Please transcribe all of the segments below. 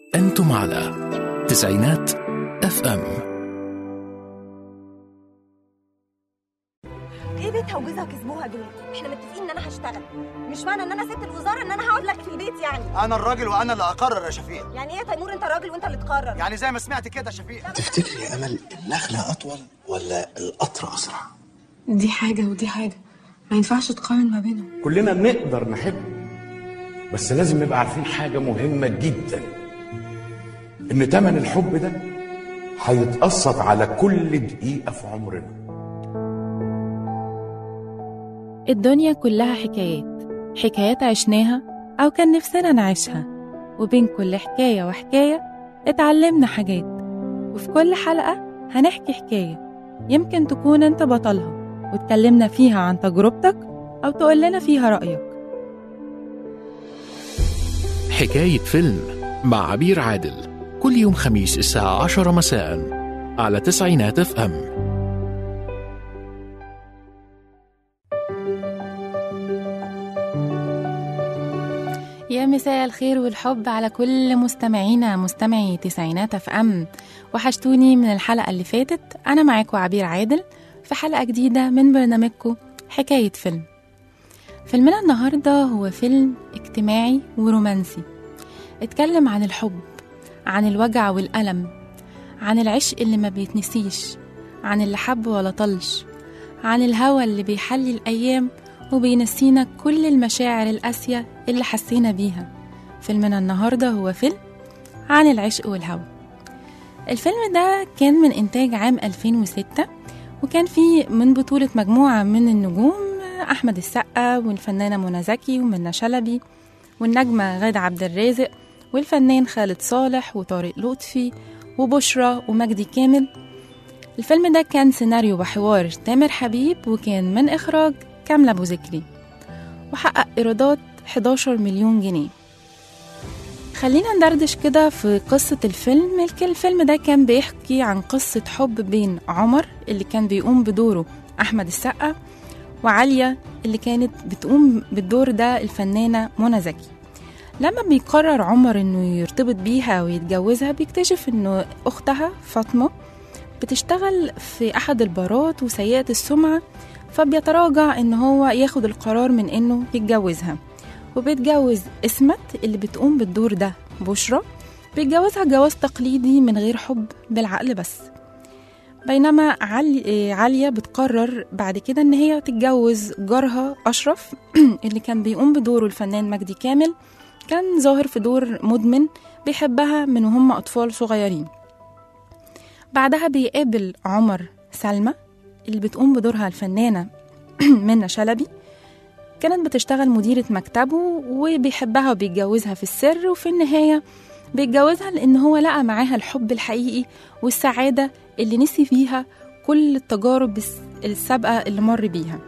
أنتم على تسعينات اف ام ايه بيتها وجوزها كسبوها دول احنا متفقين ان انا هشتغل مش معنى ان انا ست الوزاره ان انا هقعد لك في البيت يعني انا الراجل وانا اللي اقرر يا شفيق يعني ايه يا تيمور انت راجل وانت اللي تقرر يعني زي ما سمعت كده يا شفيق تفتكري يا امل النخله اطول ولا القطر اسرع دي حاجة ودي حاجة ما ينفعش تقارن ما بينهم كلنا نقدر نحب بس لازم نبقى عارفين حاجة مهمة جدا إن تمن الحب ده هيتقسط على كل دقيقة في عمرنا الدنيا كلها حكايات حكايات عشناها أو كان نفسنا نعيشها وبين كل حكاية وحكاية اتعلمنا حاجات وفي كل حلقة هنحكي حكاية يمكن تكون انت بطلها واتكلمنا فيها عن تجربتك أو تقولنا فيها رأيك حكاية فيلم مع عبير عادل كل يوم خميس الساعة 10 مساء على تسعينات اف ام يا مساء الخير والحب على كل مستمعينا مستمعي تسعينات اف ام وحشتوني من الحلقة اللي فاتت أنا معاكم عبير عادل في حلقة جديدة من برنامجكم حكاية فيلم فيلمنا النهاردة هو فيلم اجتماعي ورومانسي اتكلم عن الحب عن الوجع والألم عن العشق اللي ما بيتنسيش عن اللي حب ولا طلش عن الهوى اللي بيحلي الأيام وبينسينا كل المشاعر القاسية اللي حسينا بيها فيلمنا النهاردة هو فيلم عن العشق والهوى الفيلم ده كان من إنتاج عام 2006 وكان فيه من بطولة مجموعة من النجوم أحمد السقا والفنانة منى زكي ومنى شلبي والنجمة غادة عبد الرازق والفنان خالد صالح وطارق لطفي وبشرى ومجدي كامل الفيلم ده كان سيناريو وحوار تامر حبيب وكان من إخراج كاملة أبو ذكري وحقق إيرادات 11 مليون جنيه خلينا ندردش كده في قصة الفيلم الفيلم ده كان بيحكي عن قصة حب بين عمر اللي كان بيقوم بدوره أحمد السقا وعالية اللي كانت بتقوم بالدور ده الفنانة منى زكي لما بيقرر عمر انه يرتبط بيها ويتجوزها بيكتشف انه اختها فاطمة بتشتغل في احد البارات وسيئة السمعة فبيتراجع ان هو ياخد القرار من انه يتجوزها وبيتجوز اسمت اللي بتقوم بالدور ده بشرى بيتجوزها جواز تقليدي من غير حب بالعقل بس بينما علي عالية بتقرر بعد كده إن هي تتجوز جارها أشرف اللي كان بيقوم بدوره الفنان مجدي كامل كان ظاهر في دور مدمن بيحبها من وهم أطفال صغيرين بعدها بيقابل عمر سلمى اللي بتقوم بدورها الفنانة منى شلبي كانت بتشتغل مديرة مكتبه وبيحبها وبيتجوزها في السر وفي النهاية بيتجوزها لأن هو لقى معاها الحب الحقيقي والسعادة اللي نسي فيها كل التجارب السابقة اللي مر بيها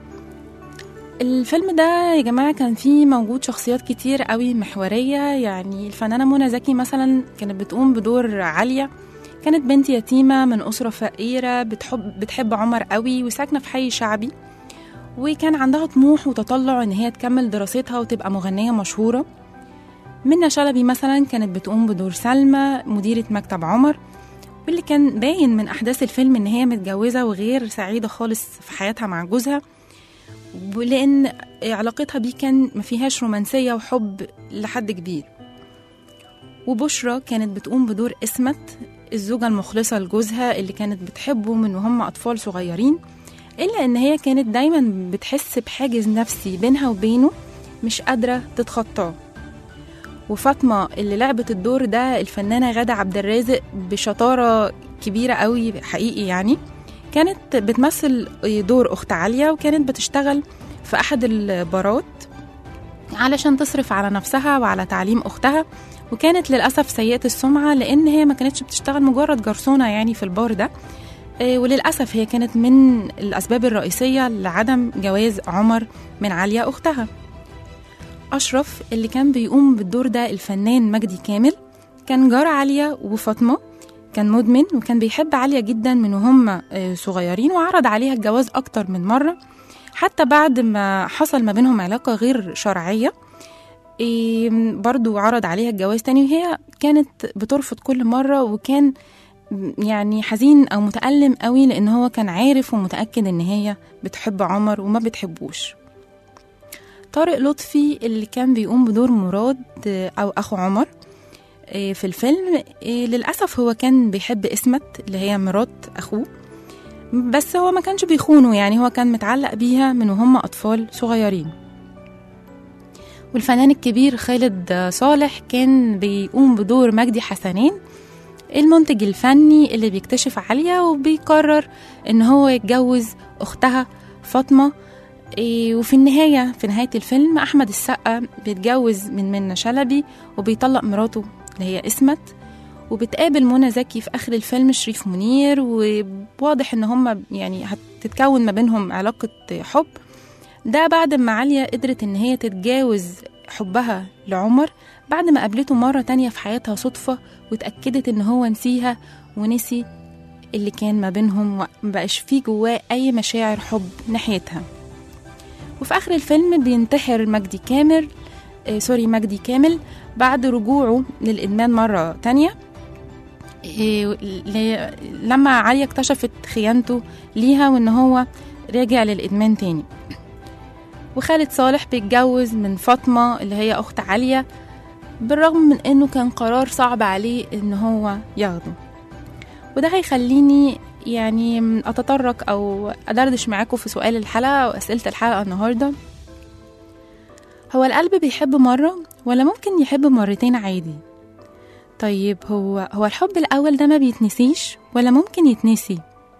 الفيلم ده يا جماعة كان فيه موجود شخصيات كتير قوي محورية يعني الفنانة منى زكي مثلا كانت بتقوم بدور عالية كانت بنت يتيمة من أسرة فقيرة بتحب, بتحب عمر قوي وساكنة في حي شعبي وكان عندها طموح وتطلع إن هي تكمل دراستها وتبقى مغنية مشهورة منى شلبي مثلا كانت بتقوم بدور سلمى مديرة مكتب عمر واللي كان باين من أحداث الفيلم إن هي متجوزة وغير سعيدة خالص في حياتها مع جوزها لأن علاقتها بيه كان مفيهاش رومانسية وحب لحد كبير وبشرى كانت بتقوم بدور اسمت الزوجة المخلصة لجوزها اللي كانت بتحبه من وهم أطفال صغيرين إلا إن هي كانت دايما بتحس بحاجز نفسي بينها وبينه مش قادرة تتخطاه وفاطمة اللي لعبت الدور ده الفنانة غادة عبد الرازق بشطارة كبيرة قوي حقيقي يعني كانت بتمثل دور أخت عالية وكانت بتشتغل في أحد البارات علشان تصرف على نفسها وعلى تعليم أختها وكانت للأسف سيئة السمعة لأن هي ما كانتش بتشتغل مجرد جرسونة يعني في البار ده وللأسف هي كانت من الأسباب الرئيسية لعدم جواز عمر من عالية أختها أشرف اللي كان بيقوم بالدور ده الفنان مجدي كامل كان جار عالية وفاطمة كان مدمن وكان بيحب عالية جدا من وهم صغيرين وعرض عليها الجواز أكتر من مرة حتى بعد ما حصل ما بينهم علاقة غير شرعية إيه برضو عرض عليها الجواز تاني وهي كانت بترفض كل مرة وكان يعني حزين أو متألم قوي لأن هو كان عارف ومتأكد إن هي بتحب عمر وما بتحبوش طارق لطفي اللي كان بيقوم بدور مراد آه، أو أخو عمر آه، في الفيلم آه، للأسف هو كان بيحب اسمت اللي هي مرات أخوه بس هو ما كانش بيخونه يعني هو كان متعلق بيها من وهم أطفال صغيرين والفنان الكبير خالد صالح كان بيقوم بدور مجدي حسنين المنتج الفني اللي بيكتشف عليا وبيقرر ان هو يتجوز اختها فاطمه إيه، وفي النهايه في نهايه الفيلم احمد السقا بيتجوز من منى شلبي وبيطلق مراته اللي هي اسمت وبتقابل منى زكي في اخر الفيلم شريف منير وواضح ان هم يعني هتتكون ما بينهم علاقه حب ده بعد ما عليا قدرت ان هي تتجاوز حبها لعمر بعد ما قابلته مرة تانية في حياتها صدفة واتأكدت ان هو نسيها ونسي اللي كان ما بينهم ومبقاش فيه جواه أي مشاعر حب ناحيتها وفي آخر الفيلم بينتحر مجدي كامل آه سوري مجدي كامل بعد رجوعه للإدمان مرة تانية إيه، ل- لما عليا اكتشفت خيانته ليها وان هو راجع للإدمان تاني وخالد صالح بيتجوز من فاطمة اللي هي أخت عليا بالرغم من إنه كان قرار صعب عليه إن هو ياخده وده هيخليني يعني أتطرق أو أدردش معاكم في سؤال الحلقة وأسئلة الحلقة النهاردة هو القلب بيحب مرة ولا ممكن يحب مرتين عادي طيب هو هو الحب الأول ده ما بيتنسيش ولا ممكن يتنسي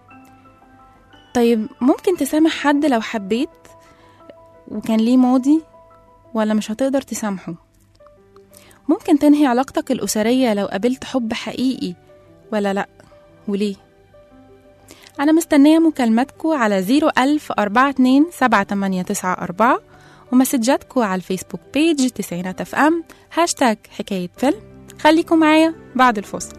طيب ممكن تسامح حد لو حبيت وكان ليه ماضي ولا مش هتقدر تسامحه ممكن تنهي علاقتك الأسرية لو قابلت حب حقيقي ولا لأ وليه أنا مستنية مكالماتكو على زيرو ألف أربعة اتنين سبعة تمانية تسعة أربعة ومسجاتكو على الفيسبوك بيج تسعينات اف ام هاشتاج حكاية فيلم خليكم معايا بعد الفاصل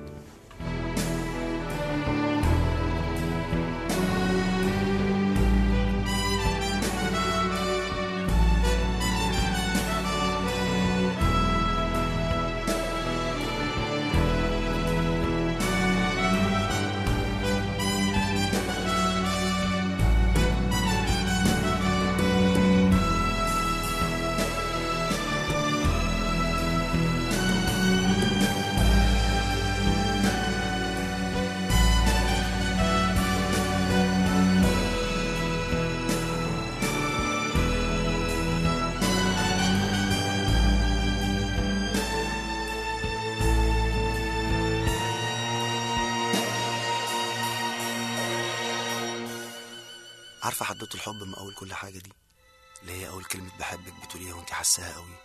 عارفه حدوته الحب من اول كل حاجه دي اللي هي اول كلمه بحبك بتقوليها وانت حاساها قوي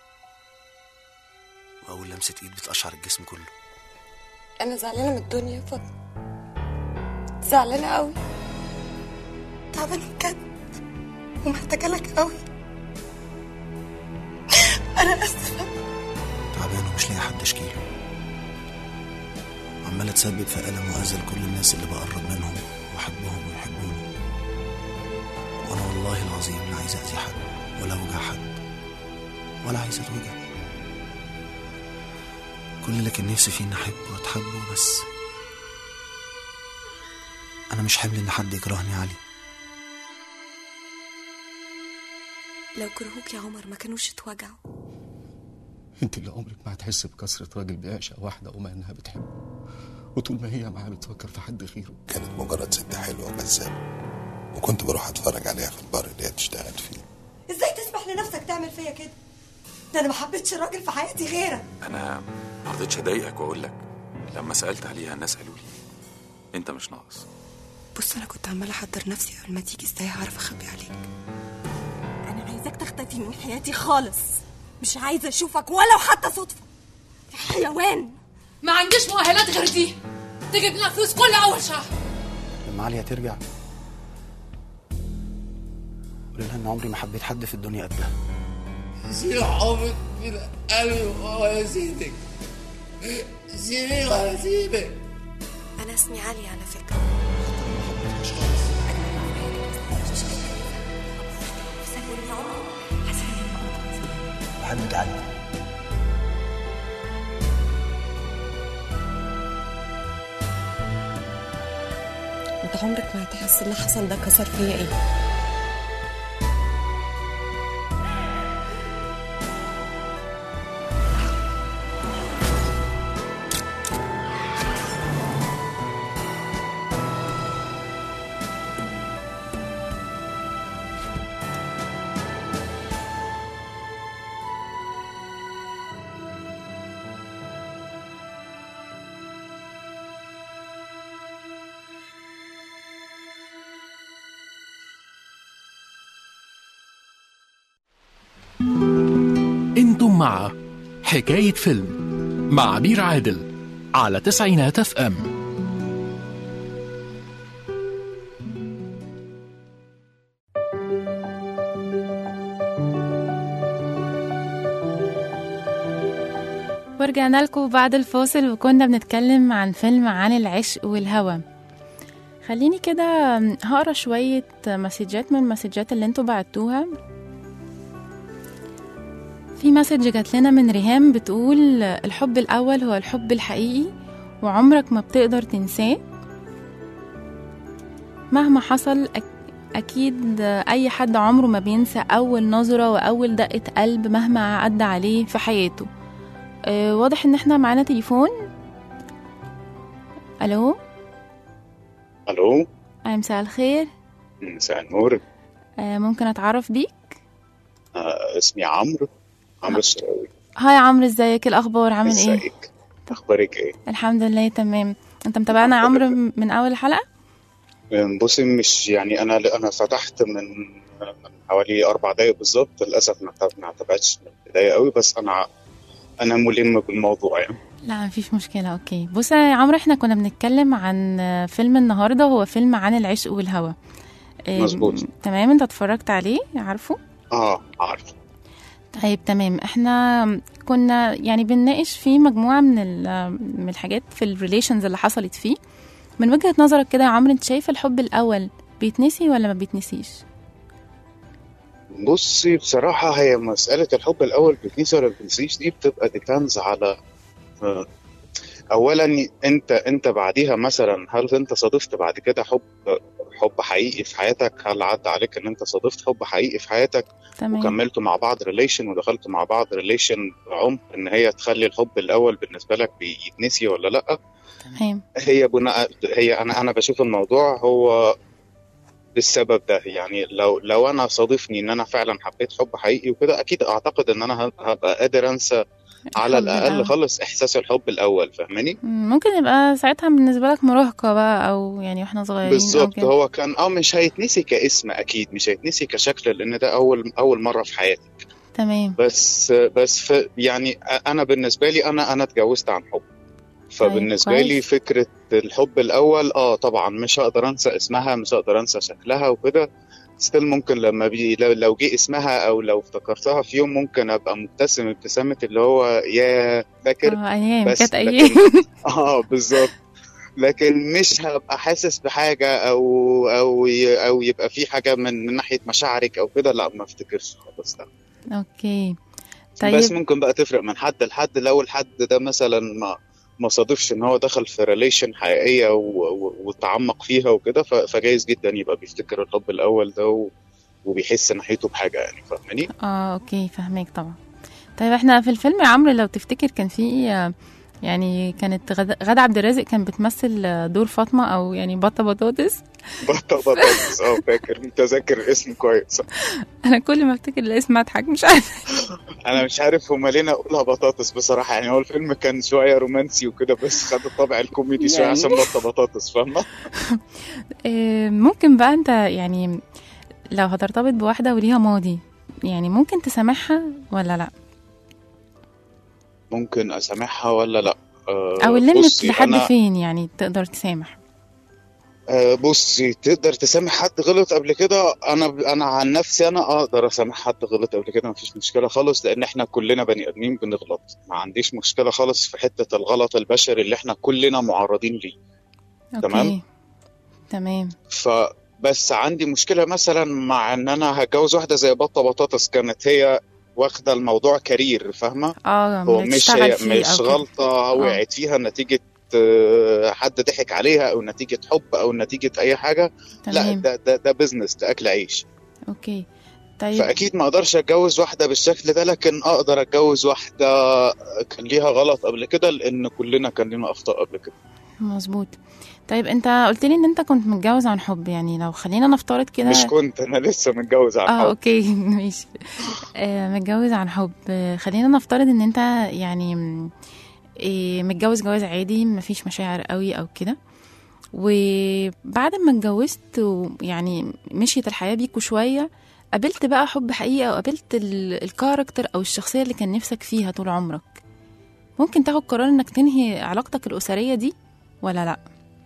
واول لمسه ايد بتقشعر الجسم كله انا زعلانه من الدنيا يا فاطمه زعلانه قوي تعبانه بجد ومحتاجه لك قوي انا اسفه تعبان ومش لاقي حد اشكيله عمالة تسبب في ألم وأذى لكل الناس اللي بقرب منهم وأحبهم ويحبوني وأنا والله العظيم لا عايز أذي حد ولا أوجع حد ولا عايز أتوجع كل اللي كان نفسي فيه إني أحبه وأتحبه بس أنا مش حمل إن حد يكرهني يا علي لو كرهوك يا عمر ما كانوش اتوجعوا انت اللي عمرك ما هتحس بكسرة راجل بيعشق واحدة وما انها بتحبه وطول ما هي معاه بتفكر في حد غيره كانت مجرد ست حلوة وجذابة وكنت بروح اتفرج عليها في البار اللي هي بتشتغل فيه ازاي تسمح لنفسك تعمل فيا كده ده انا ما حبيتش راجل في حياتي غيرك انا ما رضيتش اضايقك واقول لك لما سالت عليها الناس قالوا لي انت مش ناقص بص انا كنت عماله احضر نفسي قبل ما تيجي ازاي هعرف اخبي عليك انا عايزاك تختفي من حياتي خالص مش عايزه اشوفك ولو حتى صدفه يا حيوان ما عنديش مؤهلات غير دي تجيب لنا فلوس كل اول شهر لما عليا ترجع قول لها إن عمري ما حبيت حد في الدنيا قدها شيل حبك من قلبي ولا سيبك سيبي ولا سيبك انا اسمي علي على فكره بحبك علي انت عمرك ما هتحس اللي حصل ده كسر فيا ايه انتم مع حكاية فيلم مع عبير عادل على تسعينات اف ام ورجعنا لكم بعد الفاصل وكنا بنتكلم عن فيلم عن العشق والهوى خليني كده هقرا شوية مسجات من المسجات اللي انتوا بعتوها في مسج جات لنا من ريهام بتقول الحب الأول هو الحب الحقيقي وعمرك ما بتقدر تنساه مهما حصل أك أكيد أي حد عمره ما بينسى أول نظرة وأول دقة قلب مهما عدى عليه في حياته أه واضح إن احنا معانا تليفون ألو الو أه مساء الخير مساء النور أه ممكن أتعرف بيك آه اسمي عمرو عمرو الشراوي هاي عمرو ازيك إيه الأخبار عامل ايه ازيك اخبارك ايه الحمد لله تمام انت متابعنا يا عمرو من أول حلقة أم، بصي مش يعني انا انا فتحت من من حوالي اربع دقايق بالظبط للاسف ما تاب- ما تابعتش من البدايه قوي بس انا انا ملم بالموضوع يعني لا مفيش مشكلة اوكي بص يا عمرو احنا كنا بنتكلم عن فيلم النهاردة هو فيلم عن العشق والهوى إيه، مظبوط. تمام انت اتفرجت عليه عارفه اه عارف طيب تمام احنا كنا يعني بنناقش فيه مجموعة من ال- من الحاجات في الريليشنز اللي حصلت فيه من وجهة نظرك كده يا عمرو انت شايف الحب الأول بيتنسي ولا ما بيتنسيش بصي بصراحه هي مساله الحب الاول بتنسي ولا بتنسيش دي بتبقى ديبانز على آه، اولا انت انت بعديها مثلا هل انت صادفت بعد كده حب حب حقيقي في حياتك هل عدى عليك ان انت صادفت حب حقيقي في حياتك تمام وكملتوا مع بعض ريليشن ودخلتوا مع بعض ريليشن بعمق ان هي تخلي الحب الاول بالنسبه لك بيتنسي ولا لا تمام هي بناء هي انا انا بشوف الموضوع هو بالسبب ده يعني لو لو انا صادفني ان انا فعلا حبيت حب حقيقي وكده اكيد اعتقد ان انا هبقى قادر انسى على الحب الاقل الأول. خالص احساس الحب الاول فاهماني مم، ممكن يبقى ساعتها بالنسبة لك مراهقة بقى أو يعني واحنا صغيرين أو بالظبط كده. هو كان اه مش هيتنسي كاسم اكيد مش هيتنسي كشكل لان ده اول اول مره في حياتي تمام بس بس ف يعني انا بالنسبه لي انا انا اتجوزت عن حب فبالنسبه كويس. لي فكره الحب الاول اه طبعا مش هقدر انسى اسمها مش هقدر انسى شكلها وكده ستيل ممكن لما بي لو, لو جه اسمها او لو افتكرتها في يوم ممكن ابقى مبتسم ابتسامه اللي هو يا فاكر اه أيام بس كانت لكن- أيام اه بالظبط لكن مش هبقى حاسس بحاجه او او ي- او يبقى في حاجه من من ناحيه مشاعرك او كده لا ما افتكرش خالص لا اوكي طيب. بس طيب ممكن بقى تفرق من حد لحد لو الحد ده مثلا ما ما صادفش ان هو دخل في ريليشن حقيقيه و- و- وتعمق فيها وكده ف- فجايز جدا يبقى بيفتكر الحب الاول ده و- وبيحس ناحيته بحاجه يعني فاهماني؟ اه اوكي فهمك طبعا طيب احنا في الفيلم يا عمرو لو تفتكر كان في آه، يعني كانت غد- غادة عبد الرازق كانت بتمثل آه، دور فاطمة او يعني بطة بطاطس بطه بطاطس اه فاكر متذكر الاسم كويس انا كل ما افتكر الاسم اضحك مش عارفة انا مش عارف هما ليه نقولها بطاطس بصراحه يعني هو الفيلم كان شويه رومانسي وكده بس خد الطابع الكوميدي شويه يعني. عشان بطه بطاطس فاهمه؟ آه، ممكن بقى انت يعني لو هترتبط بواحدة وليها ماضي يعني ممكن تسامحها ولا لا ممكن اسامحها ولا لا؟ آه، او الليمت بصي، لحد أنا- فين يعني تقدر تسامح آه، بصي تقدر تسامح حد غلط قبل كده انا انا عن نفسي انا اقدر اسامح حد غلط قبل كده مفيش مشكله خالص لان احنا كلنا بني ادمين بنغلط ما عنديش مشكله خالص في حته الغلط البشري اللي احنا كلنا معرضين ليه تمام. اوكي تمام فبس عندي مشكله مثلا مع ان انا هتجوز واحده زي بطه بطاطس كانت هي واخده الموضوع كارير فاهمه اه هو مش بتشتغل هي فيه مش أو كده. غلطه وقعت فيها نتيجه آه، حد ضحك عليها او نتيجه حب او نتيجه اي حاجه لا تمام. ده ده ده بزنس ده اكل عيش اوكي طيب فاكيد ما اقدرش اتجوز واحده بالشكل ده لكن اقدر اتجوز واحده كان ليها غلط قبل كده لان كلنا كان لنا اخطاء قبل كده مظبوط طيب انت قلت لي ان انت كنت متجوز عن حب يعني لو خلينا نفترض كده مش كنت انا لسه متجوز عن اه حب اوكي ماشي آه متجوز عن حب آه، خلينا نفترض ان انت يعني م- إيه متجوز جواز عادي مفيش مشاعر قوي او كده وبعد ما اتجوزت ويعني مشيت الحياة بيكوا شوية قابلت بقى حب حقيقي او قابلت ال- الكاركتر او الشخصية اللي كان نفسك فيها طول عمرك ممكن تاخد قرار انك تنهي علاقتك الأسرية دي ولا لا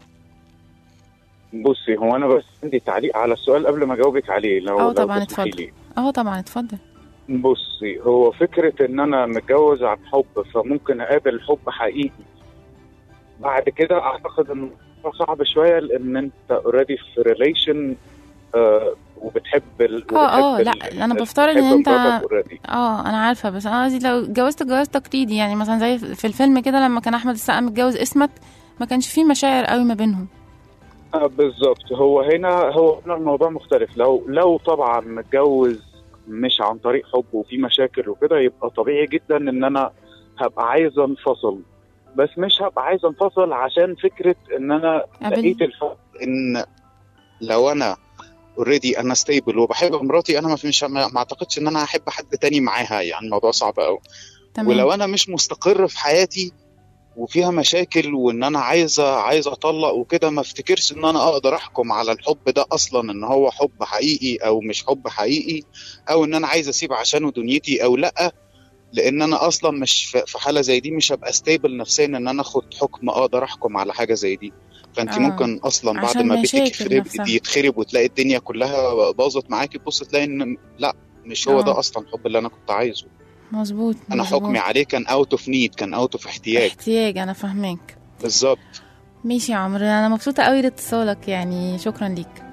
بصي هو انا بس عندي تعليق على السؤال قبل ما اجاوبك عليه لو اه لو طبعا تسمحي اتفضل لي. اه طبعا اتفضل بصي هو فكرة إن أنا متجوز عن حب فممكن أقابل حب حقيقي بعد كده أعتقد إنه صعب شوية لأن أنت أوريدي في ريليشن وبتحب ال... اه اه وبتحب لا ال- انا ال- بفترض ان بتحب انت مراتك already. اه انا عارفه بس انا قصدي لو اتجوزت جواز تقليدي يعني مثلا زي في الفيلم كده لما كان احمد السقا متجوز اسمت ما كانش فيه مشاعر قوي ما بينهم آه بالظبط هو هنا هو هنا الموضوع مختلف لو لو طبعا متجوز مش عن طريق حب وفي مشاكل وكده يبقى طبيعي جدا ان انا هبقى عايز انفصل بس مش هبقى عايز انفصل عشان فكره ان انا قابل- لقيت الفرق ان لو انا اوريدي انا ستيبل وبحب مراتي انا ما مش ما ما اعتقدش ان انا هحب حد تاني معاها يعني الموضوع صعب قوي تمام. ولو انا مش مستقر في حياتي وفيها مشاكل وان انا عايز عايز اطلق وكده ما افتكرش ان انا اقدر احكم على الحب ده اصلا ان هو حب حقيقي او مش حب حقيقي او ان انا عايز اسيب عشانه دنيتي او لا لان انا اصلا مش في في حاله زي دي مش هبقى ستيبل نفسيا ان انا اخد حكم اقدر احكم على حاجه زي دي فانت آه. آه. ممكن اصلا بعد عشان ما بيتك مشاكل يخرب نفسها. يتخرب وتلاقي الدنيا كلها باظت معاكي تبص تلاقي ان لا مش هو آه. ده اصلا الحب اللي انا كنت عايزه مظبوط انا مظبوط. حكمي عليه كان اوت اوف نيد كان اوت اوف احتياج احتياج انا فاهماك بالظبط ماشي يا عمرو انا مبسوطه قوي لاتصالك يعني شكرا ليك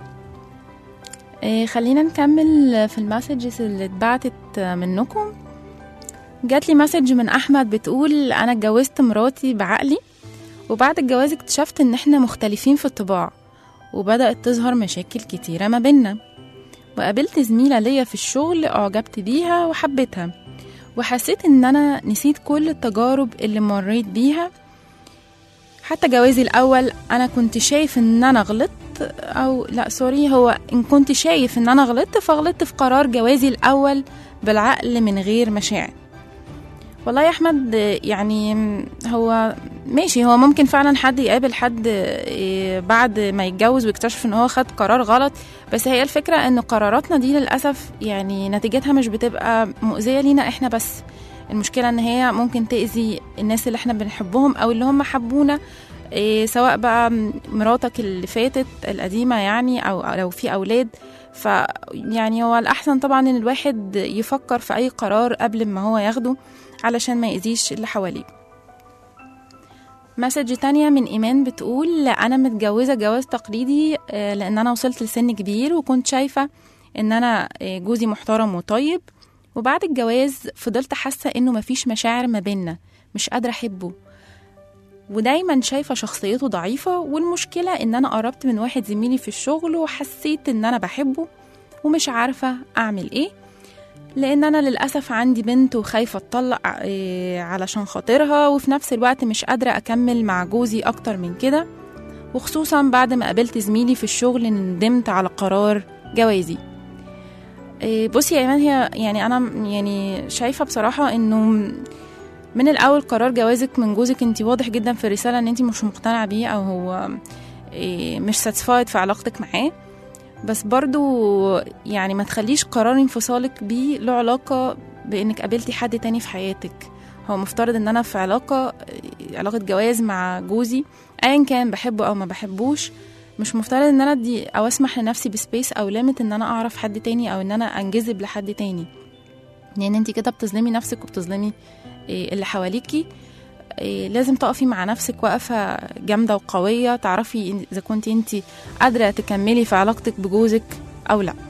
إيه خلينا نكمل في المسجز اللي اتبعتت منكم جات لي مسج من احمد بتقول انا اتجوزت مراتي بعقلي وبعد الجواز اكتشفت ان احنا مختلفين في الطباع وبدأت تظهر مشاكل كتيرة ما بينا وقابلت زميلة ليا في الشغل أعجبت بيها وحبيتها وحسيت إن أنا نسيت كل التجارب اللي مريت بيها حتى جوازي الأول أنا كنت شايف إن أنا غلطت أو لا سوري هو إن كنت شايف إن أنا غلطت فغلطت في قرار جوازي الأول بالعقل من غير مشاعر والله يا احمد يعني هو ماشي هو ممكن فعلا حد يقابل حد إيه، بعد ما يتجوز ويكتشف ان هو خد قرار غلط بس هي الفكرة ان قراراتنا دي للأسف يعني نتيجتها مش بتبقى مؤذية لينا احنا بس المشكلة ان هي ممكن تأذي الناس اللي احنا بنحبهم او اللي هم حبونا إيه، سواء بقى مراتك اللي فاتت القديمة يعني او لو في اولاد ف يعني هو الأحسن طبعا إن الواحد يفكر في أي قرار قبل ما هو ياخده علشان ما يأذيش اللي حواليه مسج تانية من إيمان بتقول أنا متجوزة جواز تقليدي آه، لأن أنا وصلت لسن كبير وكنت شايفة إن أنا آه، جوزي محترم وطيب وبعد الجواز فضلت حاسة إنه مفيش مشاعر ما بينا مش قادرة أحبه ودايما شايفة شخصيته ضعيفة والمشكلة إن أنا قربت من واحد زميلي في الشغل وحسيت إن أنا بحبه ومش عارفة أعمل إيه لأن أنا للأسف عندي بنت وخايفة أتطلق إيه، علشان خاطرها وفي نفس الوقت مش قادرة أكمل مع جوزي أكتر من كده وخصوصا بعد ما قابلت زميلي في الشغل ندمت على قرار جوازي إيه، بصي يا إيمان هي يعني أنا يعني شايفة بصراحة إنه من الأول قرار جوازك من جوزك انت واضح جدا في الرسالة ان انت مش مقتنعة بيه أو هو إيه، مش ساتسفايد في علاقتك معاه بس برضو يعني ما تخليش قرار انفصالك بيه له علاقة بانك قابلتي حد تاني في حياتك هو مفترض ان انا في علاقة علاقة جواز مع جوزي ايا كان بحبه او ما بحبوش مش مفترض ان انا ادي او اسمح لنفسي بسبيس او ليميت ان انا اعرف حد تاني او ان انا انجذب لحد تاني لان انت كده بتظلمي نفسك وبتظلمي إيه، اللي حواليكي إيه، لازم تقفي مع نفسك وقفة جامدة وقوية تعرفي إن- إذا كنت انت قادرة تكملي في علاقتك بجوزك أو لأ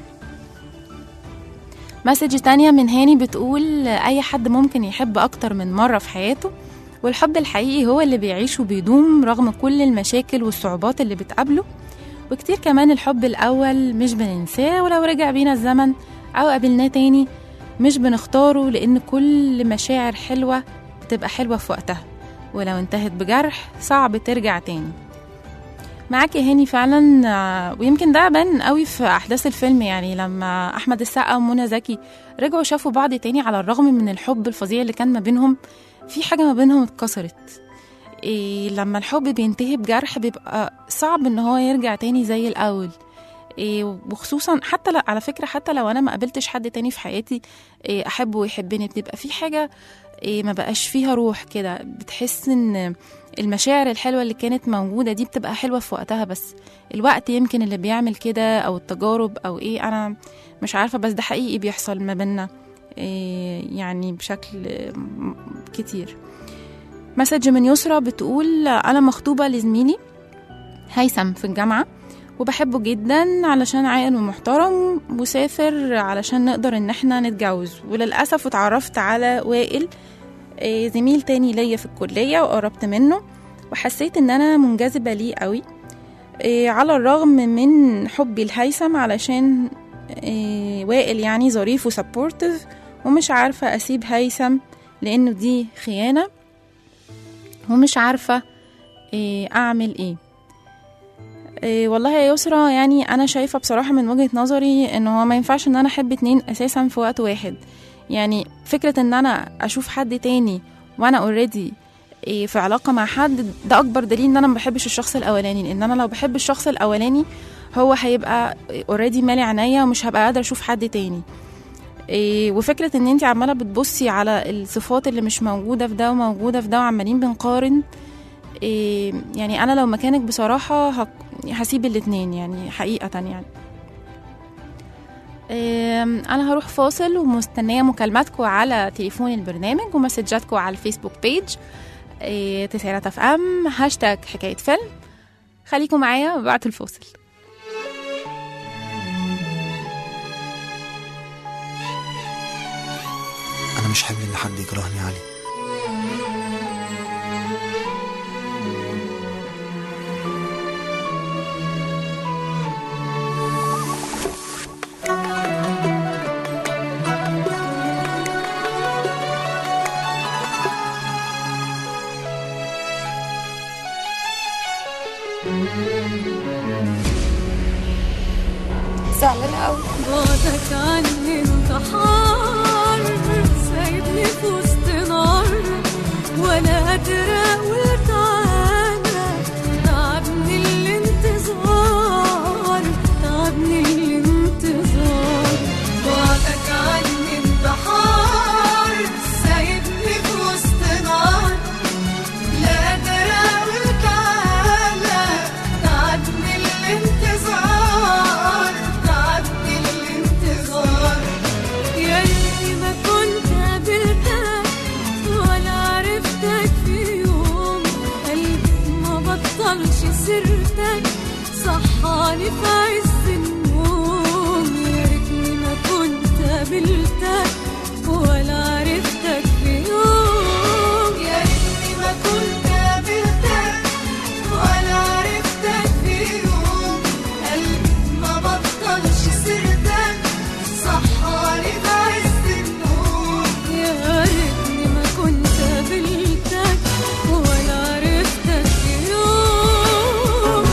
مسج تانية من هاني بتقول أي حد ممكن يحب أكتر من مرة في حياته والحب الحقيقي هو اللي بيعيش وبيدوم رغم كل المشاكل والصعوبات اللي بتقابله وكتير كمان الحب الأول مش بننساه ولو رجع بينا الزمن أو قابلناه تاني مش بنختاره لأن كل مشاعر حلوة بتبقى حلوة في وقتها ولو انتهت بجرح صعب ترجع تاني معاك يا هاني فعلا آه، ويمكن ده بان قوي في احداث الفيلم يعني لما احمد السقا ومنى زكي رجعوا شافوا بعض تاني على الرغم من الحب الفظيع اللي كان ما بينهم في حاجه ما بينهم اتكسرت إيه لما الحب بينتهي بجرح بيبقى صعب ان هو يرجع تاني زي الاول إيه وخصوصا حتى لا على فكره حتى لو انا ما قابلتش حد تاني في حياتي إيه احبه ويحبني بتبقى في حاجه إيه ما بقاش فيها روح كده بتحس ان المشاعر الحلوة اللي كانت موجودة دي بتبقى حلوة في وقتها بس الوقت يمكن اللي بيعمل كده أو التجارب أو إيه أنا مش عارفة بس ده حقيقي بيحصل ما بينا إيه يعني بشكل آه، م- كتير مسج من يسرى بتقول أنا مخطوبة لزميلي هيثم في الجامعة وبحبه جدا علشان عاقل ومحترم وسافر علشان نقدر ان احنا نتجوز وللأسف اتعرفت على وائل آه، زميل تاني ليا في الكلية وقربت منه وحسيت ان انا منجذبة ليه قوي آه، على الرغم من حبي لهيثم علشان آه، وائل يعني ظريف وسبورتيف ومش عارفة اسيب هيثم لانه دي خيانة ومش عارفة آه، اعمل ايه إيه والله يا يسرى يعني انا شايفه بصراحه من وجهه نظري ان هو ما ينفعش ان انا احب اتنين اساسا في وقت واحد يعني فكره ان انا اشوف حد تاني وانا اوريدي في علاقه مع حد ده اكبر دليل ان انا ما بحبش الشخص الاولاني لان انا لو بحب الشخص الاولاني هو هيبقى اوريدي مالي عينيا ومش هبقى قادره اشوف حد تاني إيه وفكره ان انت عماله بتبصي على الصفات اللي مش موجوده في ده وموجوده في ده وعمالين بنقارن إيه يعني انا لو مكانك بصراحه هك- هسيب الاتنين يعني حقيقه يعني إيه انا هروح فاصل ومستنيه مكالماتكم على تليفون البرنامج ومسجاتكم على الفيسبوك بيج إيه تسعينات اف ام هاشتاج حكايه فيلم خليكم معايا بعد الفاصل انا مش حامل ان حد يكرهني يا علي زعلانة قوي بعدك عني انتحار سايبني في وسط نار ولا قادرة اقول تعالى تعبني الانتظار تعبني الانتظار بعدك عني انتحار سايبني في وسط نار لا قادرة اقول تعالى تعبني الانتظار تعبني الانتظار يا ريتني ما كنت قابلتك ولا عرفتك في يوم قلبي ما بطلش سيرتك صحاني في عز النوم يا ريتني ما كنت قابلتك ولا عرفتك في يوم يا ريتني ما كنت قابلتك ولا عرفتك في يوم قلبي ما بطلش سيرتك صحاني في عز النوم يا ريتني ما كنت قابلتك ولا عرفتك في يوم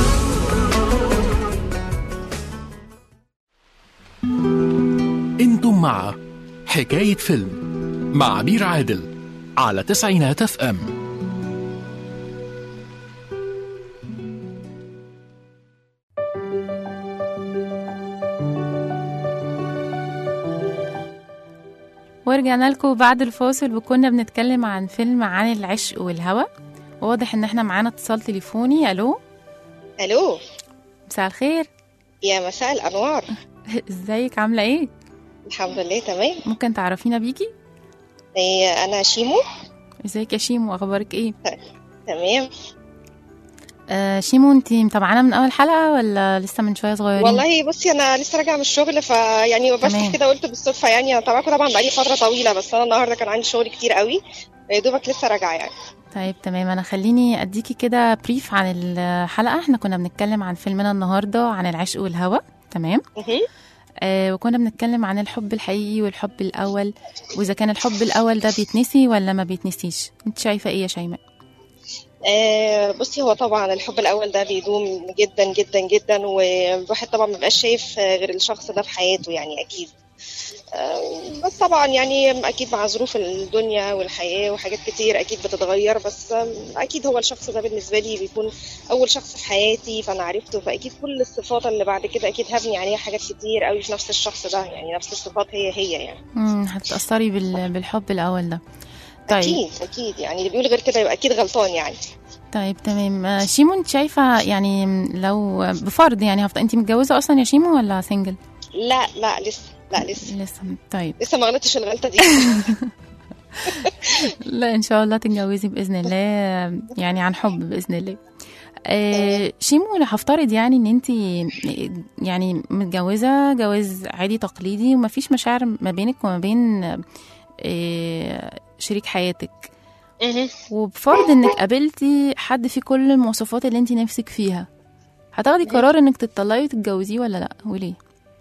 انتم مع حكاية فيلم مع عبير عادل على تسعينات اف ام ورجعنا لكم بعد الفاصل وكنا بنتكلم عن فيلم عن العشق والهوى وواضح ان احنا معانا اتصال تليفوني الو الو مساء الخير يا مساء الانوار ازيك عامله ايه الحمد لله تمام ممكن تعرفينا بيكي إيه انا شيمو ازيك يا شيمو اخبارك ايه تمام آه شيمو انت متابعانا من اول حلقه ولا لسه من شويه صغيرين والله بصي انا لسه راجعه من الشغل فيعني تمام. بفتح كده قلت بالصدفه يعني انا طبعا طبعا بقالي فتره طويله بس انا النهارده كان عندي شغل كتير قوي يا دوبك لسه راجعه يعني طيب تمام انا خليني اديكي كده بريف عن الحلقه احنا كنا بنتكلم عن فيلمنا النهارده عن العشق والهوى تمام آه وكنا بنتكلم عن الحب الحقيقي والحب الاول واذا كان الحب الاول ده بيتنسي ولا ما بيتنسيش انت شايفه ايه يا شيماء آه، بصي هو طبعا الحب الاول ده بيدوم جدا جدا جدا والواحد طبعا مبقاش شايف آه، غير الشخص ده في حياته يعني اكيد آه، بس طبعا يعني اكيد مع ظروف الدنيا والحياه وحاجات كتير اكيد بتتغير بس آم، اكيد هو الشخص ده بالنسبه لي بيكون اول شخص في حياتي فانا عرفته فاكيد كل الصفات اللي بعد كده اكيد هبني عليها حاجات كتير قوي في نفس الشخص ده يعني نفس الصفات هي هي يعني امم هتتاثري بال... بالحب الاول ده طيب اكيد اكيد يعني اللي بيقول غير كده يبقى اكيد غلطان يعني طيب تمام آه، شيمو انت شايفه يعني لو بفرض يعني هفضل انت متجوزه اصلا يا شيمو ولا سنجل لا لا لسه لا لسه لسه طيب لسه ما غلطتش الغلطه دي لا ان شاء الله تتجوزي باذن الله يعني عن حب باذن الله آه شيمو لو هفترض يعني ان انت يعني متجوزه جواز عادي تقليدي ومفيش مشاعر ما بينك وما بين آه شريك حياتك وبفرض انك قابلتي حد فيه كل المواصفات اللي انت نفسك فيها هتاخدي قرار انك تطلعي وتتجوزيه ولا لا وليه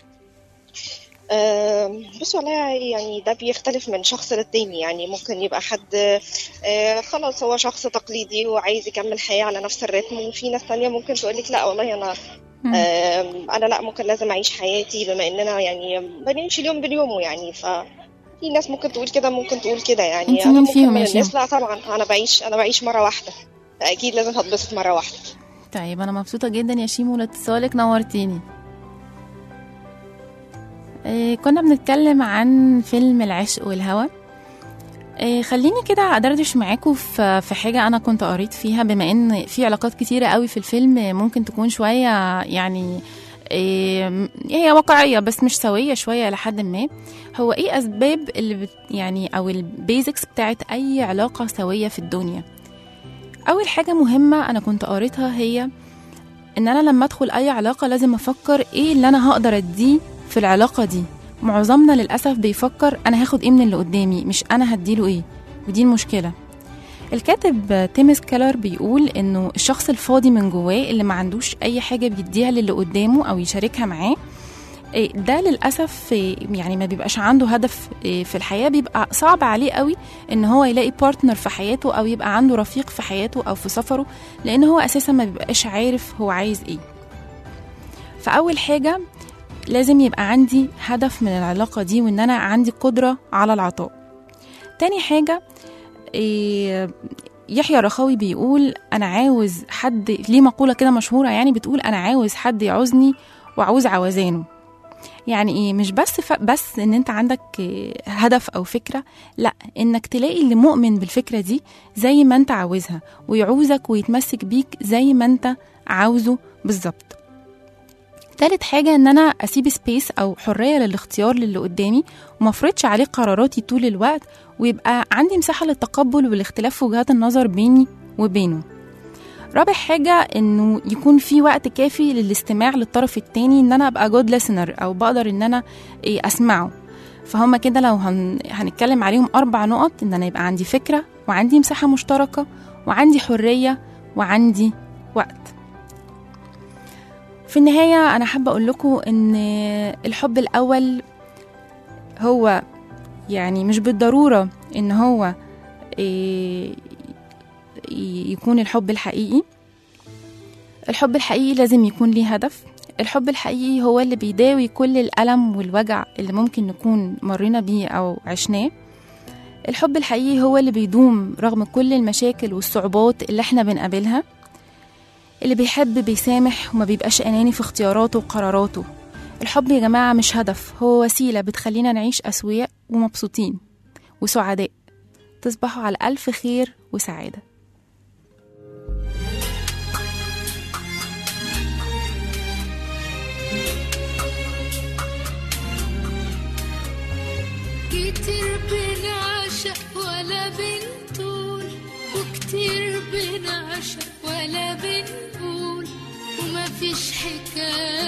آم، بص والله يعني ده بيختلف من شخص للتاني يعني ممكن يبقى حد آه، خلاص هو شخص تقليدي وعايز يكمل حياة على نفس الريتم وفي ناس تانية ممكن تقولك لا والله أنا آم، أنا لا ممكن لازم أعيش حياتي بما إننا يعني بنمشي اليوم باليوم يعني ف في ناس ممكن تقول كده ممكن تقول كده يعني انت أنا مين ممكن فيهم من يا الناس شيماء؟ لا طبعا أنا بعيش أنا بعيش مرة واحدة أكيد لازم هتبسط مرة واحدة طيب انا مبسوطه جدا يا شيمو لاتصالك نورتيني إيه كنا بنتكلم عن فيلم العشق والهوى إيه خليني كده ادردش معاكم في في حاجه انا كنت قريت فيها بما ان في علاقات كتيره قوي في الفيلم ممكن تكون شويه يعني إيه هي واقعيه بس مش سويه شويه لحد ما هو ايه اسباب اللي بت يعني او البيزكس بتاعت اي علاقه سويه في الدنيا اول حاجه مهمه انا كنت قريتها هي ان انا لما ادخل اي علاقه لازم افكر ايه اللي انا هقدر اديه في العلاقه دي معظمنا للاسف بيفكر انا هاخد ايه من اللي قدامي مش انا هديله ايه ودي المشكله الكاتب تيمس كيلر بيقول انه الشخص الفاضي من جواه اللي ما عندوش اي حاجه بيديها للي قدامه او يشاركها معاه إيه، ده للاسف إيه، يعني ما بيبقاش عنده هدف إيه، في الحياه بيبقى صعب عليه قوي ان هو يلاقي بارتنر في حياته او يبقى عنده رفيق في حياته او في سفره لان هو اساسا ما بيبقاش عارف هو عايز ايه فاول حاجه لازم يبقى عندي هدف من العلاقه دي وان انا عندي قدره على العطاء تاني حاجه إيه، يحيى رخاوي بيقول انا عاوز حد ليه مقوله كده مشهوره يعني بتقول انا عاوز حد يعوزني وعاوز عوزانه يعني ايه مش بس ف... بس ان انت عندك إيه، هدف او فكره لا انك تلاقي اللي مؤمن بالفكره دي زي ما انت عاوزها ويعوزك ويتمسك بيك زي ما انت عاوزه بالظبط تالت حاجة إن أنا أسيب سبيس أو حرية للاختيار للي قدامي وما افرضش عليه قراراتي طول الوقت ويبقى عندي مساحة للتقبل والاختلاف في وجهات النظر بيني وبينه رابع حاجة إنه يكون في وقت كافي للاستماع للطرف التاني إن أنا أبقى جود listener أو بقدر إن أنا إيه أسمعه فهم كده لو هن... هنتكلم عليهم أربع نقط إن أنا يبقى عندي فكرة وعندي مساحة مشتركة وعندي حرية وعندي وقت في النهاية أنا حابة أقول لكم إن الحب الأول هو يعني مش بالضرورة إن هو إيه، يكون الحب الحقيقي الحب الحقيقي لازم يكون ليه هدف الحب الحقيقي هو اللي بيداوي كل الألم والوجع اللي ممكن نكون مرينا بيه أو عشناه الحب الحقيقي هو اللي بيدوم رغم كل المشاكل والصعوبات اللي احنا بنقابلها اللي بيحب بيسامح وما بيبقاش أناني في اختياراته وقراراته الحب يا جماعة مش هدف هو وسيلة بتخلينا نعيش أسوياء ومبسوطين وسعداء تصبحوا على ألف خير وسعادة كتير بنعشق ولا بنطول وكتير بنعشق ولا بنقول وما فيش حكاية